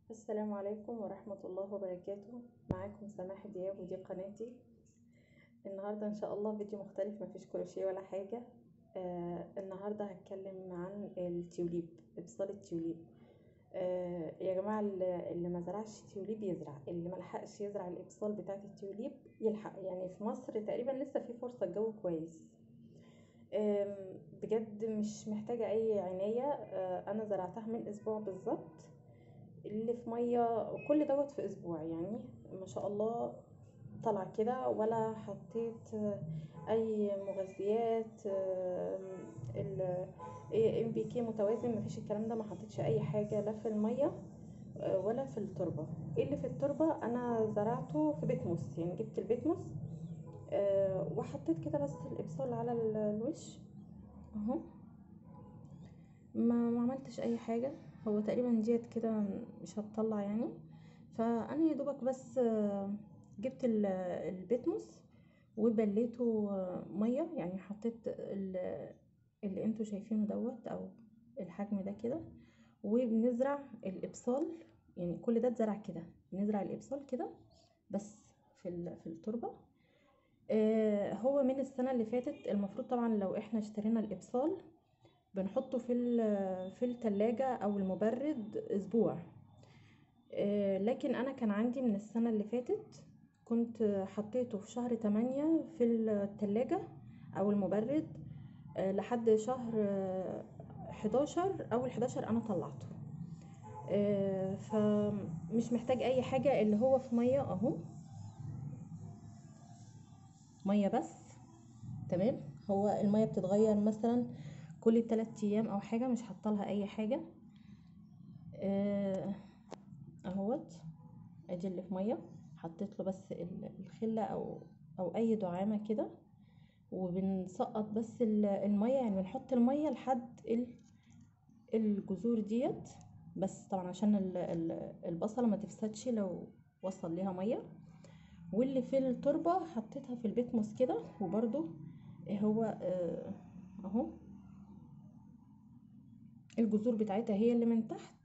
السلام عليكم ورحمة الله وبركاته معاكم سماح دياب ودي قناتي النهاردة ان شاء الله فيديو مختلف مفيش كروشيه ولا حاجة آه النهاردة هتكلم عن التيوليب ابصال التيوليب آه يا جماعة اللي اللي ما زرعش تيوليب يزرع اللي ملحقش يزرع الابصال بتاعة التيوليب يلحق يعني في مصر تقريبا لسه في فرصة الجو كويس آم، بجد مش محتاجة اي عناية آه انا زرعتها من اسبوع بالظبط اللي في ميه كل دوت في اسبوع يعني ما شاء الله طلع كده ولا حطيت اي مغذيات ام بي كي متوازن مفيش الكلام ده ما حطيتش اي حاجه لا في الميه آه، ولا في التربه إيه اللي في التربه انا زرعته في بيتموس يعني جبت البيتموس آه، وحطيت كده بس الابصال على ال- الوش اهو ما ما عملتش اي حاجه هو تقريبا ديت كده مش هتطلع يعني فانا يا دوبك بس آه، جبت ال- البيتموس وبليته آه، ميه يعني حطيت ال- اللي انتوا شايفينه دوت او الحجم ده كده وبنزرع الابصال يعني كل ده اتزرع كده بنزرع الابصال كده بس في ال- في التربه آه، هو من السنه اللي فاتت المفروض طبعا لو احنا اشترينا الابصال بنحطه في ال- في التلاجة او المبرد اسبوع آه، لكن انا كان عندي من السنة اللي فاتت كنت حطيته في شهر تمانية في التلاجة او المبرد آه، لحد شهر آه، حداشر اول حداشر انا طلعته آه، فمش محتاج اي حاجة اللي هو في مية اهو مية بس تمام هو المية بتتغير مثلا كل تلات ايام او حاجة مش حاطه اي حاجة آه، اهوت ادي اللي في ميه حطيت له بس ال- الخله او او اي دعامه كده وبنسقط بس ال- الميه يعني بنحط الميه لحد ال- الجذور ديت بس طبعا عشان ال- ال- البصله ما تفسدش لو وصل ليها ميه واللي في التربه حطيتها في البيتموس كده وبرده هو آه، اهو الجذور بتاعتها هي اللي من تحت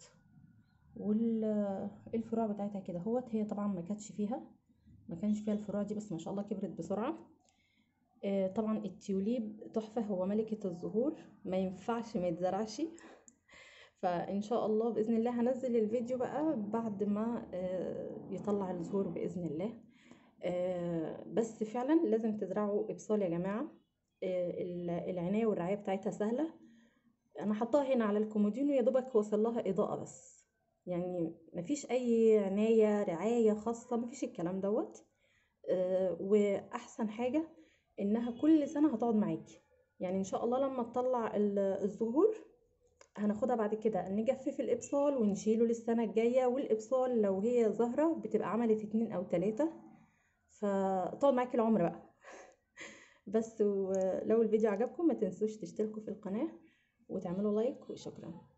والفروع بتاعتها كده هوت هي طبعا ما كانتش فيها ما كانش فيها الفروع دي بس ما شاء الله كبرت بسرعه آه، طبعا التيوليب تحفه هو ملكه الزهور ما ينفعش ما يتزرعش فان شاء الله باذن الله هنزل الفيديو بقى بعد ما آه، يطلع الزهور باذن الله آه، بس فعلا لازم تزرعوا ابصال يا جماعه آه، ال- العنايه والرعايه بتاعتها سهله انا حطاها هنا على الكومودينو يا دوبك وصل لها اضاءه بس يعني مفيش اي عنايه رعايه خاصه مفيش الكلام دوت آه، واحسن حاجه انها كل سنه هتقعد معاكي يعني ان شاء الله لما تطلع ال- الزهور هناخدها بعد كده نجفف الابصال ونشيله للسنه الجايه والابصال لو هي زهره بتبقى عملت اتنين او تلاتة فتقعد معاكي العمر بقى بس ولو الفيديو عجبكم ما تنسوش تشتركوا في القناه وتعملوا لايك وشكرا